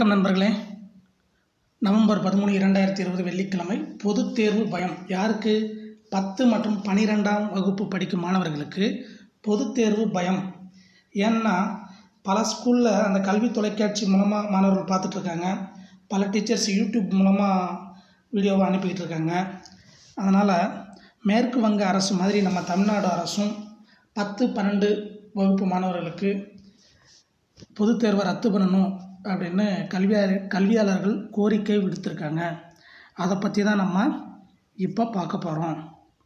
வணக்கம் நண்பர்களே நவம்பர் பதிமூணு இரண்டாயிரத்தி இருபது வெள்ளிக்கிழமை பொதுத் தேர்வு பயம் யாருக்கு பத்து மற்றும் பனிரெண்டாம் வகுப்பு படிக்கும் மாணவர்களுக்கு பொதுத் தேர்வு பயம் ஏன்னா பல ஸ்கூலில் அந்த கல்வி தொலைக்காட்சி மூலமாக மாணவர்கள் பார்த்துட்டு இருக்காங்க பல டீச்சர்ஸ் யூடியூப் மூலமாக வீடியோவை அனுப்பிக்கிட்டு இருக்காங்க அதனால் மேற்கு வங்க அரசு மாதிரி நம்ம தமிழ்நாடு அரசும் பத்து பன்னெண்டு வகுப்பு மாணவர்களுக்கு பொதுத் தேர்வை ரத்து பண்ணணும் அப்படின்னு கல்வியாளர் கல்வியாளர்கள் கோரிக்கை விடுத்திருக்காங்க அதை பற்றி தான் நம்ம இப்போ பார்க்க போகிறோம்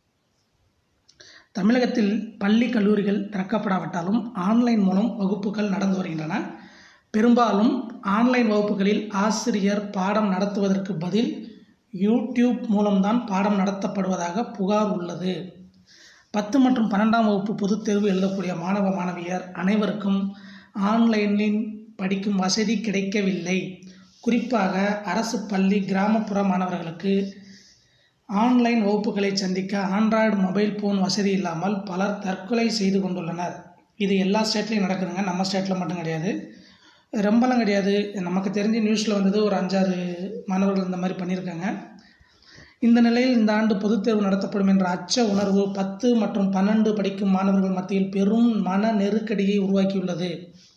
தமிழகத்தில் பள்ளி கல்லூரிகள் திறக்கப்படாவிட்டாலும் ஆன்லைன் மூலம் வகுப்புகள் நடந்து வருகின்றன பெரும்பாலும் ஆன்லைன் வகுப்புகளில் ஆசிரியர் பாடம் நடத்துவதற்கு பதில் யூடியூப் மூலம்தான் பாடம் நடத்தப்படுவதாக புகார் உள்ளது பத்து மற்றும் பன்னெண்டாம் வகுப்பு பொதுத் தேர்வு எழுதக்கூடிய மாணவ மாணவியர் அனைவருக்கும் ஆன்லைனில் படிக்கும் வசதி கிடைக்கவில்லை குறிப்பாக அரசு பள்ளி கிராமப்புற மாணவர்களுக்கு ஆன்லைன் வகுப்புகளை சந்திக்க ஆண்ட்ராய்டு மொபைல் ஃபோன் வசதி இல்லாமல் பலர் தற்கொலை செய்து கொண்டுள்ளனர் இது எல்லா ஸ்டேட்லேயும் நடக்குதுங்க நம்ம ஸ்டேட்டில் மட்டும் கிடையாது ரொம்பலாம் கிடையாது நமக்கு தெரிஞ்ச நியூஸில் வந்தது ஒரு அஞ்சாறு மாணவர்கள் இந்த மாதிரி பண்ணியிருக்காங்க இந்த நிலையில் இந்த ஆண்டு பொதுத் தேர்வு நடத்தப்படும் என்ற அச்ச உணர்வு பத்து மற்றும் பன்னெண்டு படிக்கும் மாணவர்கள் மத்தியில் பெரும் மன நெருக்கடியை உருவாக்கியுள்ளது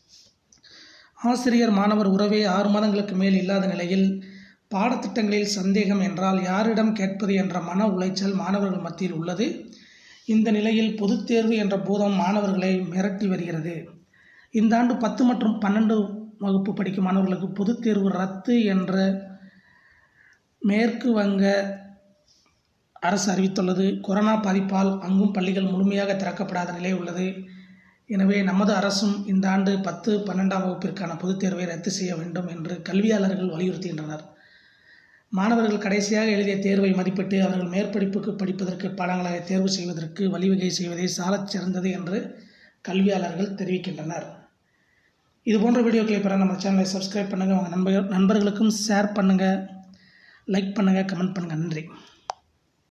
ஆசிரியர் மாணவர் உறவே ஆறு மாதங்களுக்கு மேல் இல்லாத நிலையில் பாடத்திட்டங்களில் சந்தேகம் என்றால் யாரிடம் கேட்பது என்ற மன உளைச்சல் மாணவர்கள் மத்தியில் உள்ளது இந்த நிலையில் பொதுத் தேர்வு என்ற பூதம் மாணவர்களை மிரட்டி வருகிறது இந்த ஆண்டு பத்து மற்றும் பன்னெண்டு வகுப்பு படிக்கும் மாணவர்களுக்கு பொதுத் தேர்வு ரத்து என்ற மேற்கு வங்க அரசு அறிவித்துள்ளது கொரோனா பாதிப்பால் அங்கும் பள்ளிகள் முழுமையாக திறக்கப்படாத நிலை உள்ளது எனவே நமது அரசும் இந்த ஆண்டு பத்து பன்னெண்டாம் வகுப்பிற்கான பொதுத் தேர்வை ரத்து செய்ய வேண்டும் என்று கல்வியாளர்கள் வலியுறுத்துகின்றனர் மாணவர்கள் கடைசியாக எழுதிய தேர்வை மதிப்பிட்டு அவர்கள் மேற்படிப்புக்கு படிப்பதற்கு பாடங்களை தேர்வு செய்வதற்கு வழிவகை செய்வதே சாலச் சிறந்தது என்று கல்வியாளர்கள் தெரிவிக்கின்றனர் இது போன்ற வீடியோக்களை பெற நம்ம சேனலை சப்ஸ்கிரைப் பண்ணுங்கள் உங்கள் நண்பர்கள் நண்பர்களுக்கும் ஷேர் பண்ணுங்கள் லைக் பண்ணுங்கள் கமெண்ட் பண்ணுங்கள் நன்றி